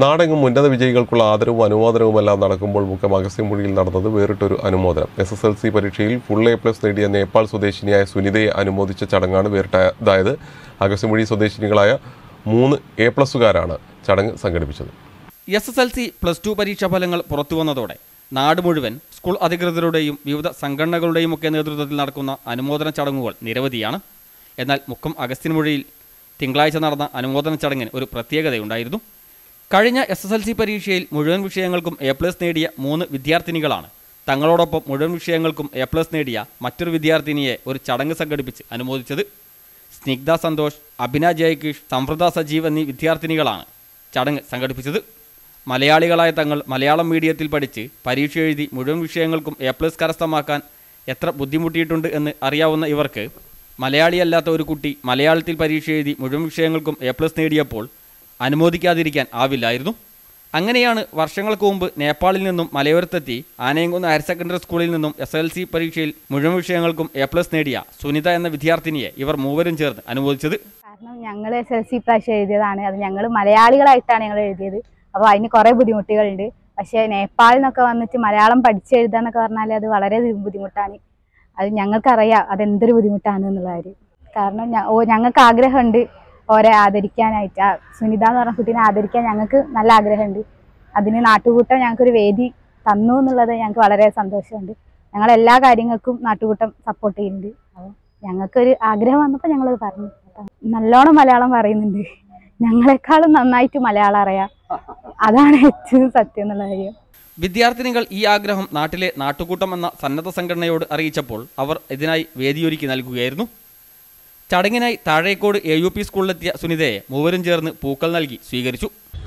നാടെങ്ങും ഉന്നത വിജയികൾക്കുള്ള ആദരവും അനുമോദനവുമെല്ലാം നടക്കുമ്പോൾ മുഖം അഗസ്ത്യമുഴിയിൽ നടന്നത് വേറിട്ടൊരു അനുമോദനം എസ് എസ് എൽ സി പരീക്ഷയിൽ ഫുൾ എ പ്ലസ് നേടിയ നേപ്പാൾ സ്വദേശിനിയായ സുനിതയെ അനുമോദിച്ച ചടങ്ങാണ് വേറിട്ടതായത് അഗസ്ത്യമുഴി സ്വദേശിനികളായ മൂന്ന് എ പ്ലസുകാരാണ് ചടങ്ങ് സംഘടിപ്പിച്ചത് S S L C plus two പരീക്ഷാ ഫലങ്ങൾ പുറത്തു വന്നതോടെ നാട് മുഴുവൻ സ്കൂൾ അധികൃതരുടെയും വിവിധ സംഘടനകളുടെയും ഒക്കെ നേതൃത്വത്തിൽ നടക്കുന്ന അനുമോദന ചടങ്ങുകൾ നിരവധിയാണ് എന്നാൽ മുക്കം അഗസ്ത്യൻമൊഴിയിൽ തിങ്കളാഴ്ച നടന്ന അനുമോദന ചടങ്ങിന് ഒരു പ്രത്യേകതയുണ്ടായിരുന്നു കഴിഞ്ഞ എസ് എസ് എൽ സി പരീക്ഷയിൽ മുഴുവൻ വിഷയങ്ങൾക്കും എ പ്ലസ് നേടിയ മൂന്ന് വിദ്യാർത്ഥിനികളാണ് തങ്ങളോടൊപ്പം മുഴുവൻ വിഷയങ്ങൾക്കും എ പ്ലസ് നേടിയ മറ്റൊരു വിദ്യാർത്ഥിനിയെ ഒരു ചടങ്ങ് സംഘടിപ്പിച്ച് അനുമോദിച്ചത് സ്നിഗ്ധ സന്തോഷ് അഭിന ജയകിഷ് സംവൃത സജീവ് എന്നീ വിദ്യാർത്ഥിനികളാണ് ചടങ്ങ് സംഘടിപ്പിച്ചത് മലയാളികളായ തങ്ങൾ മലയാളം മീഡിയത്തിൽ പഠിച്ച് പരീക്ഷ എഴുതി മുഴുവൻ വിഷയങ്ങൾക്കും എ പ്ലസ് കരസ്ഥമാക്കാൻ എത്ര ബുദ്ധിമുട്ടിയിട്ടുണ്ട് എന്ന് അറിയാവുന്ന ഇവർക്ക് മലയാളിയല്ലാത്ത ഒരു കുട്ടി മലയാളത്തിൽ പരീക്ഷ എഴുതി മുഴുവൻ വിഷയങ്ങൾക്കും എ പ്ലസ് നേടിയപ്പോൾ അനുമോദിക്കാതിരിക്കാൻ ആവില്ലായിരുന്നു അങ്ങനെയാണ് വർഷങ്ങൾക്ക് മുമ്പ് നേപ്പാളിൽ നിന്നും മലയോരത്തെത്തി ആനയംകുന്ന് ഹയർ സെക്കൻഡറി സ്കൂളിൽ നിന്നും എസ് എൽ സി പരീക്ഷയിൽ മുഴുവൻ വിഷയങ്ങൾക്കും എ പ്ലസ് നേടിയ സുനിത എന്ന വിദ്യാർത്ഥിനിയെ ഇവർ മൂവരും ചേർന്ന് അനുമോദിച്ചത് കാരണം ഞങ്ങൾ എസ് എൽ സി പ്രാവശ്യം എഴുതിയതാണ് അത് ഞങ്ങൾ മലയാളികളായിട്ടാണ് ഞങ്ങൾ എഴുതിയത് അപ്പോൾ അതിന് കുറേ ബുദ്ധിമുട്ടുകളുണ്ട് പക്ഷേ നേപ്പാളിൽ നിന്നൊക്കെ വന്നിട്ട് മലയാളം പഠിച്ചെഴുതുക എന്നൊക്കെ പറഞ്ഞാൽ അത് വളരെ ബുദ്ധിമുട്ടാണ് അത് ഞങ്ങൾക്കറിയാം അതെന്തൊരു ബുദ്ധിമുട്ടാണ് എന്നുള്ള കാര്യം കാരണം ഞ- ഓ ഞങ്ങൾക്ക് ആഗ്രഹമുണ്ട് ഓരെ ആദരിക്കാനായിട്ട് ആ സുനിത എന്ന് പറഞ്ഞ കുട്ടീനെ ആദരിക്കാൻ ഞങ്ങൾക്ക് നല്ല ആഗ്രഹമുണ്ട് അതിന് നാട്ടുകൂട്ടം ഞങ്ങൾക്കൊരു വേദി തന്നു എന്നുള്ളത് ഞങ്ങൾക്ക് വളരെ സന്തോഷമുണ്ട് ഞങ്ങൾ എല്ലാ കാര്യങ്ങൾക്കും നാട്ടുകൂട്ടം സപ്പോർട്ട് ചെയ്യുന്നുണ്ട് അപ്പോൾ ഞങ്ങൾക്കൊരു ആഗ്രഹം വന്നപ്പോൾ ഞങ്ങളത് പറഞ്ഞു നല്ലോണം മലയാളം പറയുന്നുണ്ട് ഞങ്ങളെക്കാളും നന്നായിട്ട് മലയാളം അറിയാം അതാണ് ഏറ്റവും സത്യം എന്നുള്ള കാര്യം വിദ്യാർത്ഥിനികൾ ഈ ആഗ്രഹം നാട്ടിലെ നാട്ടുകൂട്ടം എന്ന സന്നദ്ധ സംഘടനയോട് അറിയിച്ചപ്പോൾ അവർ ഇതിനായി വേദിയൊരുക്കി നൽകുകയായിരുന്നു ചടങ്ങിനായി താഴേക്കോട് എ യു പി സ്കൂളിലെത്തിയ സുനിതയെ മൂവരും ചേർന്ന് പൂക്കൾ നൽകി സ്വീകരിച്ചു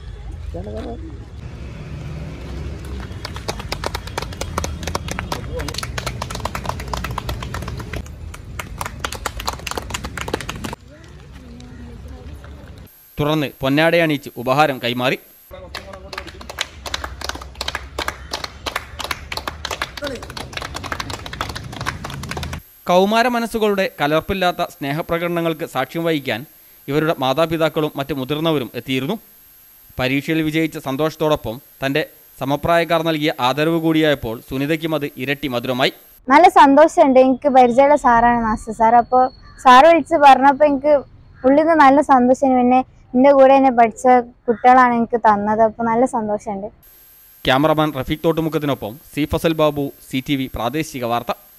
തുടർന്ന് പൊന്നാടയണിയിച്ച് ഉപഹാരം കൈമാറി കൗമാര മനസ്സുകളുടെ കലർപ്പില്ലാത്ത സ്നേഹപ്രകടനങ്ങൾക്ക് സാക്ഷ്യം വഹിക്കാൻ ഇവരുടെ മാതാപിതാക്കളും മറ്റ് മുതിർന്നവരും എത്തിയിരുന്നു പരീക്ഷയിൽ വിജയിച്ച സന്തോഷത്തോടൊപ്പം തൻ്റെ സമപ്രായക്കാർ നൽകിയ ആദരവ് കൂടിയായപ്പോൾ സുനിതയ്ക്കും അത് ഇരട്ടി മധുരമായി നല്ല സന്തോഷമുണ്ട് എനിക്ക് പരിചയമുള്ള സാറാണ് മാസ്റ്റർ സാർ അപ്പോൾ സാറ് വിളിച്ച് പറഞ്ഞപ്പോൾ എനിക്ക് ഉള്ളിൽ നിന്ന് നല്ല സന്തോഷമാണ് പിന്നെ എൻ്റെ കൂടെ എന്നെ പഠിച്ച കുട്ടികളാണ് എനിക്ക് തന്നത് അപ്പോൾ നല്ല സന്തോഷമുണ്ട് ക്യാമറമാൻ റഫീഖ് തോട്ടുമുഖത്തിനൊപ്പം C Fazal Babu C T V പ്രാദേശിക വാർത്ത